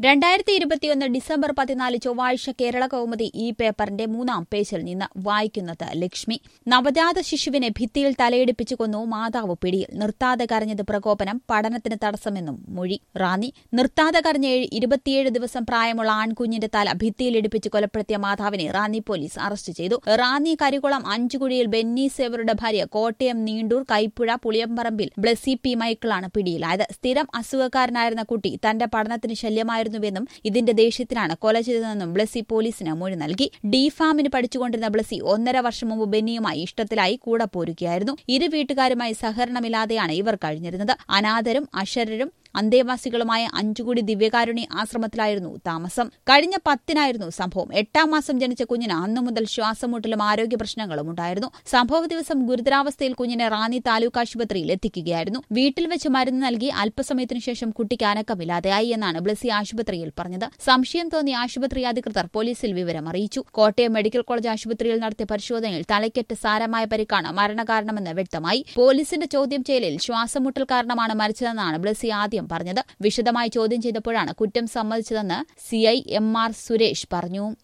രണ്ടായിരത്തി ഇരുപത്തിയൊന്ന് ഡിസംബർ പതിനാല് ചൊവ്വാഴ്ച കേരള കൗമുദി ഈ പേപ്പറിന്റെ മൂന്നാം പേജിൽ നിന്ന് വായിക്കുന്നത് ലക്ഷ്മി നവജാത ശിശുവിനെ ഭിത്തിയിൽ തലയിടിപ്പിച്ചു കൊന്നു മാതാവ് പിടിയിൽ നിർത്താതെ കരഞ്ഞത് പ്രകോപനം പഠനത്തിന് തടസ്സമെന്നും മൊഴി റാന്നി നിർത്താതെ കരഞ്ഞ ഏഴ് ഇരുപത്തിയേഴ് ദിവസം പ്രായമുള്ള ആൺകുഞ്ഞിന്റെ തല ഭിത്തിയിൽ ഇടിപ്പിച്ച് കൊലപ്പെടുത്തിയ മാതാവിനെ റാന്നി പോലീസ് അറസ്റ്റ് ചെയ്തു റാന്നി കരികുളം അഞ്ചുകുഴിയിൽ ബെന്നി സേവറുടെ ഭാര്യ കോട്ടയം നീണ്ടൂർ കൈപ്പുഴ പുളിയമ്പറമ്പിൽ ബ്ലസി പി മൈക്കിളാണ് പിടിയിലായത് സ്ഥിരം അസുഖക്കാരനായിരുന്ന കുട്ടി തന്റെ പഠനത്തിന് ശല്യമായിരുന്നുവെന്നും ഇതിന്റെ ദേഷ്യത്തിനാണ് കൊല ചെയ്തതെന്നും ബ്ലസി പോലീസിന് മൊഴി നൽകി ഡി ഫാമിന് പഠിച്ചുകൊണ്ടിരുന്ന ബ്ലസി ഒന്നര വർഷം മുമ്പ് ബെന്നിയുമായി ഇഷ്ടത്തിലായി കൂടെ പോരുകയായിരുന്നു ഇരു വീട്ടുകാരുമായി സഹകരണമില്ലാതെയാണ് ഇവർ കഴിഞ്ഞിരുന്നത് അനാഥരും അശരരും അന്തേവാസികളുമായ അഞ്ചുകൂടി ദിവ്യകാരുണ്യ ആശ്രമത്തിലായിരുന്നു താമസം കഴിഞ്ഞ പത്തിനായിരുന്നു സംഭവം എട്ടാം മാസം ജനിച്ച കുഞ്ഞിന് അന്നു മുതൽ ശ്വാസമുട്ടലും ആരോഗ്യ പ്രശ്നങ്ങളും ഉണ്ടായിരുന്നു സംഭവ ദിവസം ഗുരുതരാവസ്ഥയിൽ കുഞ്ഞിനെ റാന്നി താലൂക്ക് ആശുപത്രിയിൽ എത്തിക്കുകയായിരുന്നു വീട്ടിൽ വെച്ച് മരുന്ന് നൽകി അല്പസമയത്തിനു ശേഷം കുട്ടിക്ക് അനക്കമില്ലാതെയായി എന്നാണ് ബ്ലസി ആശുപത്രിയിൽ പറഞ്ഞത് സംശയം തോന്നിയ ആശുപത്രി അധികൃതർ പോലീസിൽ വിവരം അറിയിച്ചു കോട്ടയം മെഡിക്കൽ കോളേജ് ആശുപത്രിയിൽ നടത്തിയ പരിശോധനയിൽ തലയ്ക്കേറ്റ സാരമായ പരിക്കാണ് മരണകാരണമെന്ന് വ്യക്തമായി പോലീസിന്റെ ചോദ്യം ചെയ്യലിൽ ശ്വാസമുട്ടൽ കാരണമാണ് മരിച്ചതെന്നാണ് ബ്ലസി ആദ്യം പറഞ്ഞത് വിശദമായി ചോദ്യം ചെയ്തപ്പോഴാണ് കുറ്റം സമ്മതിച്ചതെന്ന് സിഐ എം ആർ സുരേഷ് പറഞ്ഞു